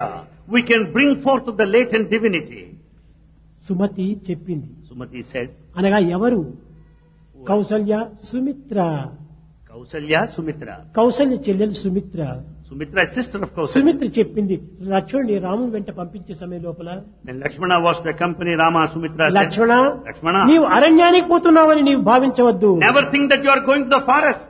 we can bring forth the latent divinity. Sumathi చెప్పింది Sumati said, అనగా ఎవరు కౌసల్య సుమిత్ర Kausalya, Sumitra. కౌసల్య చెల్లెలు Sumitra Sumitra is sister of Kausalya. Sumitra చెప్పింది లక్ష్మణుని రాముని వెంట పంపించే సమయం లోపల When Lakshmana was to accompany Rama, Sumitra said, Lakshmana Lakshmana, నీవు అరణ్యానికి పోతున్నావని నీవు భావించవద్దు never think that you are going to the forest.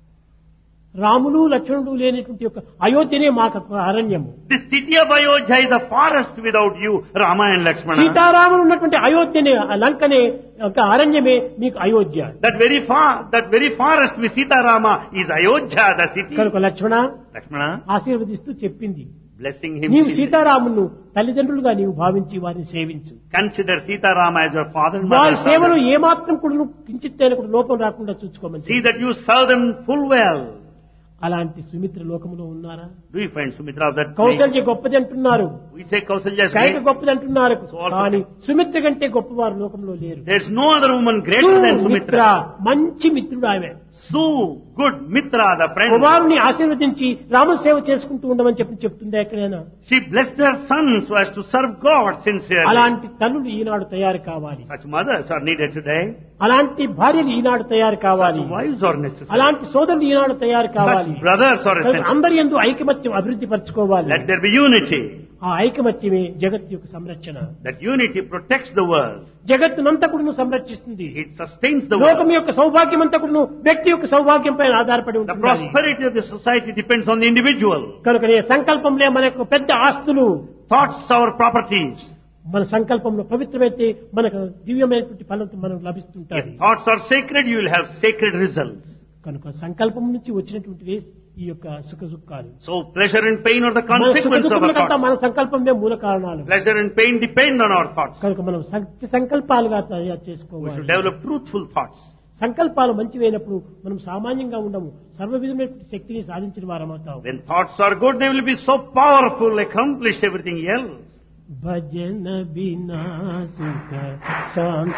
Ramulu లక్ష్మణుడు లేనటువంటి యొక్క అయోధ్యనే మాకు ఒక అరణ్యము The city of Ayodhya is a forest without you, Rama and Lakshmana. సీతారాములు ఉన్నటువంటి అయోధ్యనే ఆ లంకనే ఒక అరణ్యమే మీకు Ayodhya That very far, that very forest with Sita Rama is Ayodhya, the city. కనుక లక్ష్మణ Lakshmana, ఆశీర్వదిస్తూ చెప్పింది blessing him, నీవు she said, సీతారామును తల్లిదండ్రులుగా నీవు భావించి వారిని సేవించు consider Sita Rama as your father and వారి mother. సేవలు father. ఏమాత్రం కూడా కించిత్తైన కూడా లోపం రాకుండా చూసుకోమని See that you serve them full well. అలాంటి సుమిత్ర లోకములో ఉన్నారా Do you find Sumitra of that place? Kausalya గొప్పది అంటున్నారు We say Kausalya is Kaika great. గొప్పది అంటున్నారు So also- కానీ సుమిత్ర కంటే గొప్పవారు లోకంలో లేరు There's no other woman greater than Sumitra Sumitra. మంచి మిత్రుడు ఆమె Su, good, Mitra, the friend. కుమారుని ఆశీర్వదించి రామసేవ చేసుకుంటూ ఉండమని చెప్పి చెప్తుందా ఎక్కడైనా She blessed her son so as to serve God sincerely. అలాంటి తల్లులు ఈనాడు తయారు కావాలి Such mothers are needed today. అలాంటి భార్యలు ఈనాడు తయారు కావాలి Such wives are necessary. అలాంటి సోదరులు ఈనాడు తయారు కావాలి Such brothers are కనుక essential. అందరి ఎందు ఐకమత్యం అభివృద్ధి పరచుకోవాలి Let there be unity. ఆ ఐకమత్యమే జగత్ యొక్క సంరక్షణ That unity protects the world. జగత్తునంతకుడును సంరక్షిస్తుంది It sustains the లోకం world. యొక్క సౌభాగ్యం అంతకుడును వ్యక్తి యొక్క సౌభాగ్యం పైన ఆధారపడి The ఉంటుంది prosperity of the society depends on the individual. కనుక నీ సంకల్పంలే మనకు పెద్ద ఆస్తులు Thoughts our properties. మన సంకల్పంలో పవిత్రమైతే మనకు దివ్యమైనటువంటి ఫలం మనకు If లభిస్తుంటాయి thoughts are sacred, you will have sacred results. కనుక సంకల్పం నుంచి వచ్చినటువంటివి ఈ యొక్క సుఖ దుఃఖాలు So pleasure and pain are the మన సుఖ consequence of our దుఃఖములకంతా thoughts. మన సంకల్పమే మూల కారణాలు Pleasure and pain depend on our thoughts. కనుక మనం సత్య సంకల్పాలుగా తయారు We చేసుకోవాలి should develop truthful thoughts. సంకల్పాలు మంచివైనప్పుడు మనం సామాన్యంగా ఉండము సర్వ విధమైనటువంటి శక్తిని సాధించిన వారం అవుతాం When thoughts are good, they will be so powerful, accomplish everything else. భజన బినా సుఖ శాంతి